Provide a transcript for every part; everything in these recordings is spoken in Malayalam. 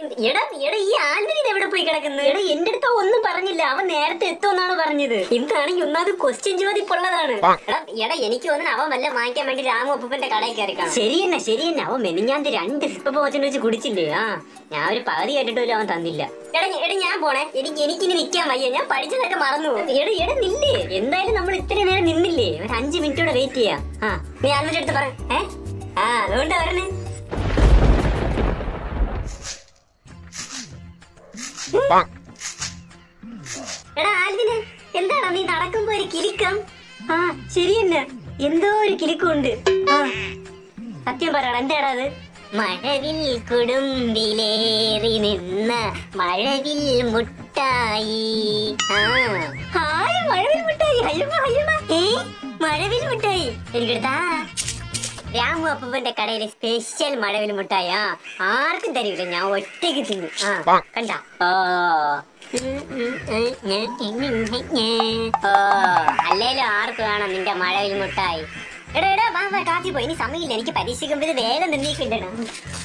എടാ എടാ ഈ ആൽവിൻ എവിടെ പോയി കിടക്കുന്നത് എടാ എന്റെ അടുത്ത് അവൻ ഒന്നും പറഞ്ഞില്ല അവൻ നേരത്തെ എത്തുമെന്നാണ് പറഞ്ഞത് ഇന്നാണെങ്കിൽ ഒന്നാമത് ക്വസ്റ്റ്യൻ ചോദിപ്പുള്ളതാണ് എടാ എടാ എനിക്ക് തോന്നുന്നു അവൻ വല്ല വാങ്ങിക്കാൻ വേണ്ടി രാമു അപ്പൂപ്പന്റെ കടയിൽ കയറി കാണും ശരി തന്നെ ശരി തന്നെ അവൻ മെനിഞ്ഞാന്ത് രണ്ട് സിപ്പ് പോച്ചൻ വെച്ച് കുടിച്ചില്ലേ ആ ഞാൻ ഒരു പകുതി കേട്ടിട്ടില്ല അവൻ തന്നില്ല എടാ ഞ- എടാ ഞാൻ പോണേ എനിക്ക് എനിക്കിനി നിൽക്കാൻ വയ്യ ഞാൻ പഠിച്ചതൊക്കെ മറന്നു പോകും. എടാ എടാ നില്ലേ എന്തായാലും നമ്മൾ ഇത്രയും നേരം നിന്നില്ലേ ഒരു അഞ്ച് മിനിറ്റ് കൂടെ വെയിറ്റ് ചെയ്യാം ആ നീ ആൽവിന്റെ അടുത്ത് പറ ഏ ആ അതുകൊണ്ടാ പറഞ്ഞേ എടാ ആൽവിന് എന്താടാ നീ നടക്കുമ്പോ ഒരു കിലുക്കം ആ ശരി തന്നെ എന്തോ ഒരു കിലുക്കുണ്ട് ആ സത്യം പറയടാ എന്താടാ അത് മഴവിൽ കൊടുമ്പിലേറി നിന്ന മഴവിൽ മുട്ടായി ആ ഹായ് മഴവിൽ മുട്ടായി അയ്യമ്മ അയ്യമ്മ ഏ മഴവിൽ മുട്ടായി എനിക്കെടുത്താ രാമു അപ്പൂപ്പന്റെ കടയിലെ സ്പെഷ്യൽ മഴവിൽ മുട്ടായി ആ ആർക്കും തരില്ല ഞാൻ ഒറ്റയ്ക്ക് തിന്നു ആ കണ്ട ഓ ഓ അല്ലേലും ആർക്ക് വേണം നിന്റെ മഴവിൽ മുട്ടായി എടാ എടാ വാ വാ കാത്തി പോയി ഇനി സമയമില്ല എനിക്ക് പരീക്ഷിക്കുമ്പോൾ ഇത് വേഗം നിന്നേക്കിണ്ടണം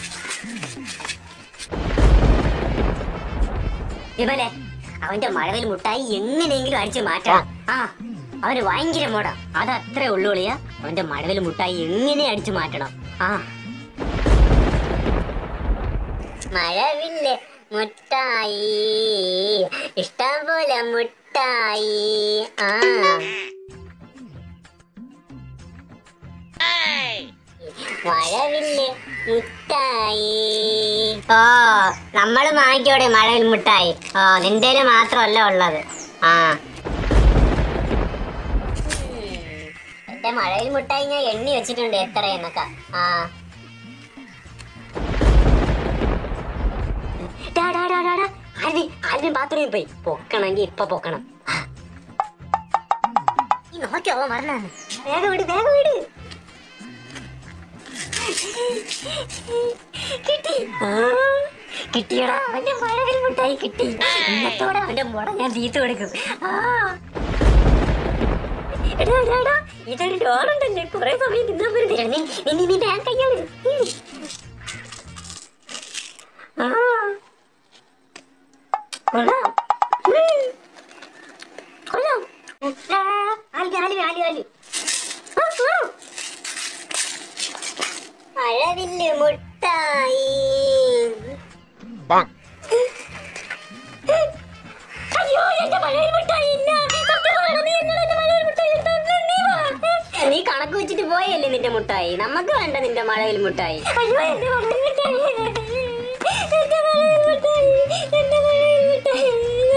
വിമലെ അവന്റെ മഴവിൽ മുട്ടായി എങ്ങനെയെങ്കിലും അടിച്ചു മാറ്റണം ആ അവന് ഭയങ്കര മോടാ അത് അത്രേ ഉള്ളുളിയ അവന്റെ മഴവിൽ മുട്ടായി എങ്ങനെ അടിച്ചു മാറ്റണം ആ മഴവില്ല് മുട്ടായി ഇഷ്ടം പോലെ മുട്ടായി ആ മഴവില്ല് മുട്ടായി ഓ നമ്മള് വാങ്ങിക്കോടെ മഴവിൽ മുട്ടായി ഓ നിന്റെ മാത്രമല്ല ഉള്ളത് ആ ഉം. എന്റെ മഴവിൽ മുട്ടായി ഞാൻ എണ്ണി വെച്ചിട്ടുണ്ട് എത്ര എന്നൊക്കെ ആ ഡാ, ഡാ, ഡാ, ഡാ, ഡാ. ആൽവിൻ ആൽവിൻ ബാത്റൂമിൽ പോയി പൊക്കണമെങ്കിൽ ഇപ്പൊ പൊക്കണം ഈ നോക്കിയോ മറന്നാണ് വേഗം വിട് വേഗം വിട് കിട്ടി ആ, കിട്ടിയടാ അവന്റെ മഴവിൽ മുട്ടായി കിട്ടി ഇന്നത്തോടെ അവന്റെ മുട ഞാൻ തീർത്തു കൊടുക്കും ആ എടാ, എടാ, എടാ, ഇതൊരു ഡോറുണ്ടല്ലേ കുറെ സമയം നിന്നാ പോരുന്നില്ല നീ നീ നീ നീ ബാങ്ക് കയ്യാണ് ആ കൊള്ളാം ഉം. കൊള്ളാം ആ, ആൽവി ആൽവി ആൽവി ആൽവി ആ, ആ. മഴവില്ല് മുട്ടായി അയ്യോ എന്റെ മഴവിൽ മുട്ടായി ഇല്ല സത്യം പറയണം, നീ എന്നോട് എന്റെ മഴവിൽ മുട്ടായി എടുത്തോണ്ട് നീ വാ. നീ കണക്ക് വെച്ചിട്ട് പോയല്ലേ നിന്റെ മുട്ടായി നമുക്ക് വേണ്ട നിന്റെ മഴവിൽ മുട്ടായി അയ്യോ എന്റെ മഴവിൽ മുട്ടായി എന്റെ മഴവിൽ മുട്ടായി എന്റെ മഴവിൽ മുട്ടായി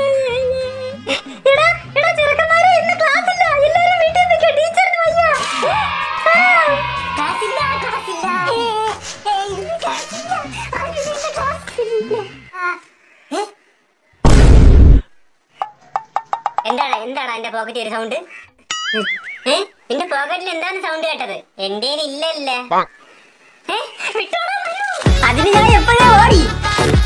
എടാ എടാ ചെറുക്കന്മാരെ ഇന്ന് ക്ലാസ് ഇല്ല എല്ലാവരും വീട്ടിൽ നിൽക്കോ ടീച്ചറിന് വയ്യ ആ, ക്ലാസ്സില്ല ക്ലാസ്സില്ല ഏയ്, ഇന്ന് ക്ലാസ്സില്ല ആരും ഇന്ന് ക്ലാസ്സില്ല ആ, ഏ? എന്താണ് എന്താണ് എന്റെ പോക്കറ്റ് ഒരു സൗണ്ട് ഏ നിന്റെ പോക്കറ്റിൽ എന്താണ് സൗണ്ട് കേട്ടത് എന്റെ ഇല്ലല്ലേ ഏ? വിട്ടോളാം, വരൂ. അതിന് ഞാൻ എപ്പോഴേ ഓടി